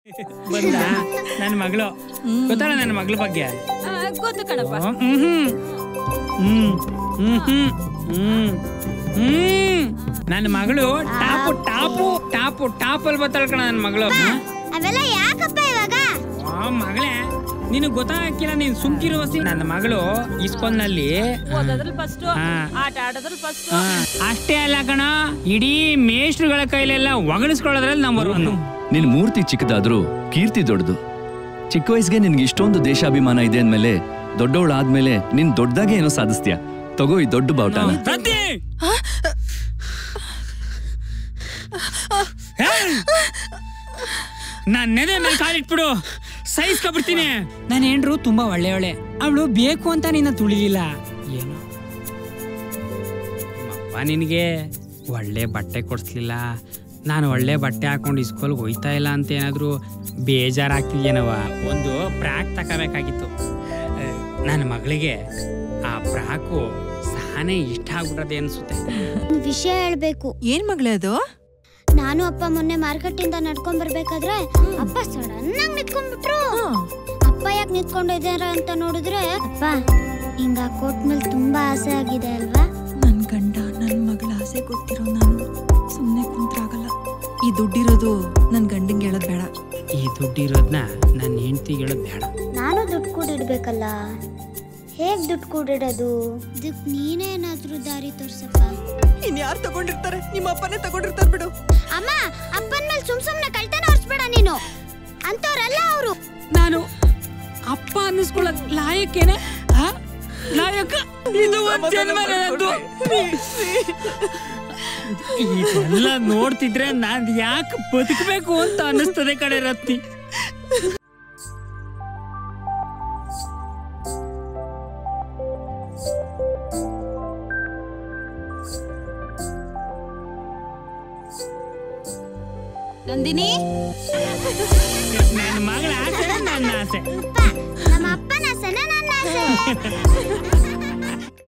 ಬಂದ ನನ್ನ ಮಗಳು ಗೊತ್ತಲ್ಲ ನನ್ನ ಮಗಳ ಬಗ್ಗೆ ಆ, ಗೊತ್ತು ಕಣಪ್ಪ ಹ್ಮ್ ಹ್ಮ್ ಹ್ಮ್ ಹ್ಮ್ ಹ್ಮ್ ಹ್ಮ್ ಹ್ಮ್ ನನ್ನ ಮಗಳು ಟಾಪು ಟಾಪು ಟಾಪು ಟಾಪಲ್ಲಿ ಬರ್ತಾಳ ಕಣ ನನ್ನ ಮಗಳು ಹ್ಮ್? ಅವೆಲ್ಲ ಯಾಕಪ್ಪ ಇವಾಗ ಆ ಮಗಳೇ ನಿನಗ್ ಗೊತ್ತಾಗಿಲ್ಲ ನೀನ್ ಸುಮ್ಕಿರೋ ವಸಿ ನನ್ನ ಮಗಳು ಇಸ್ಕೊಂಡ್ನಲ್ಲಿ ಓದೋದ್ರಲ್ಲಿ ಫಸ್ಟ್ ಹಾ. ಆಟ ಆಡೋದ್ರಲ್ಲಿ ಫಸ್ಟ್ ಆ, ಅಷ್ಟೇ ಅಲ್ಲ ಕಣ ಇಡೀ ಮೇಷ್ಟ್ರುಗಳ ಕೈಲೆಲ್ಲ ಒಗಳಿಸ್ಕೊಳ್ಳೋದ್ರಲ್ಲಿ ನಂಬರ್ ಒನ್ ನಿನ್ ಮೂರ್ತಿ ಚಿಕ್ಕದಾದ್ರೂ ಕೀರ್ತಿ ದೊಡ್ಡದು ಚಿಕ್ಕ ವಯಸ್ಸಿಗೆ ನಿನ್ಗೆ ಇಷ್ಟೊಂದು ದೇಶಾಭಿಮಾನ ಇದೆ ಅಂದ್ಮೇಲೆ ದೊಡ್ಡವಳಾದ್ಮೇಲೆ ನೀನ್ ದೊಡ್ಡದಾಗೆ ಏನೋ ಸಾಧಿಸ್ತೀಯ ತಗೋ ಈ ದೊಡ್ಡ ಬಾವುಟನ ರತಿ ನಾನ್ ನೆದೆ ಮೇಲೆ ಕಾಲಿಟ್ಬಿಡು ಸಹಿಸ್ಕೊಬಿಡ್ತೀನಿ ನನ್ನ ಹೆಂಡ್ರು ತುಂಬಾ ಒಳ್ಳೆಯವಳೆ ಅವಳು ಬೇಕು ಅಂತ ನಿನ್ನ ತುಳಿಲಿಲ್ಲ ಏನು ಅಪ್ಪ ನಿನಗೆ ಒಳ್ಳೆ ಬಟ್ಟೆ ಕೊಡಿಸ್ಲಿಲ್ಲ ನಾನು ಒಳ್ಳೆ ಬಟ್ಟೆ ಹಾಕೊಂಡು ಇಸ್ಕೊಲ್ಗೆ ಹೋಯ್ತಾ ಇಲ್ಲ ಅಂತ ಏನಾದ್ರು ಬೇಜಾರಾಗ್ತಿದ್ಯೇನವ ಒಂದು ಪ್ರಾಕ್ ತಗೋಬೇಕಾಗಿತ್ತು ನನ್ನ ಮಗಳಿಗೆ ಆ ಪ್ರಾಕು ಸಾನೇ ಇಷ್ಟ ಆಗ್ಬಿಟ್ಟದೆ ಅನ್ಸುತ್ತೆ ಒಂದ್ ವಿಷಯ ಹೇಳ್ಬೇಕು ಏನ್ ಮಗಳೇ ಅದು ನಾನು ಅಪ್ಪ ಮೊನ್ನೆ ಮಾರ್ಕೆಟ್ ಇಂದ ನಡ್ಕೊಂಡ್ ಬರ್ಬೇಕಾದ್ರೆ ಅಪ್ಪ ಸಡನ್ ಆಗಿ ನಿಂತ್ಕೊಂಡ್ಬಿಟ್ರು ಅಪ್ಪ ಯಾಕೆ ನಿಂತ್ಕೊಂಡಿದ್ದಾರೆ ಅಂತ ನೋಡಿದ್ರೆ ಅಪ್ಪ ಹಿಂಗ ಆ ಕೋಟ್ ಮೇಲೆ ತುಂಬಾ ಆಸೆ ಆಗಿದೆ ಅಲ್ವಾ ನನ್ ಗಂಡ ನನ್ ಮಗಳ ಆಸೆ ಗೊತ್ತಿರೋ ನಾನು ಸುಮ್ನೆ ಕುಂತ್ರಾಗಲ್ಲ ಈ ದುಡ್ಡಿರೋದು ನನ್ ಗಂಡಂಗೆ ಹೇಳೋದ್ ಬೇಡ ಈ ದುಡ್ಡಿರೋದ್ನ ನನ್ನ ಹೆಂಡತಿಗೆ ಹೇಳೋದು ಬೇಡ ನಾನು ದುಡ್ಡು ಕೂಡಿಡ್ಬೇಕಲ್ಲ ಹೇಗ್ ದುಡ್ಡು ಕೂಡಿಡೋದು ಇದಕ್ ನೀನೇನಾದ್ರೂ ದಾರಿ ತೋರ್ಸಪ್ಪ ಇನ್ ಯಾರು ತಗೊಂಡಿರ್ತಾರೆ ನಿಮ್ಮ ಅಪ್ಪನೇ ತಗೊಂಡಿರ್ತಾರ ಬಿಡು ಅಮ್ಮ ಅಪ್ಪನ ಮೇಲೆ ಸುಮ್ ಸುಮ್ನೆ ಕಳ್ತನ ಹೊರ್ಸ್ಬೇಡ ನೀನು ಅಂತವ್ರಲ್ಲ ಅವರು ನಾನು ಅಪ್ಪ ಅನ್ನಿಸ್ಕೊಳ್ಳೋದ್ ಲಾಯಕ್ಕೇನೆ ಆ? ಲಾಯಕ ಇದು ಒಂದ್ ಜನ್ಮ ನನ್ನದು. ಇದೆಲ್ಲ ನೋಡ್ತಿದ್ರೆ ನಾನ್ ಯಾಕೆ ಬದುಕಬೇಕು ಅಂತ ಅನ್ನಿಸ್ತದೆ ಕಡೆ ರತ್ನಿ ನಂದಿನಿ ನನ್ನ ಮಗಳ ಆಸೆ ನನ್ನ ಆಸೆ ನಮ್ಮ ಅಪ್ಪನ ಆಸೆನ ನನ್ನ ಆಸೆ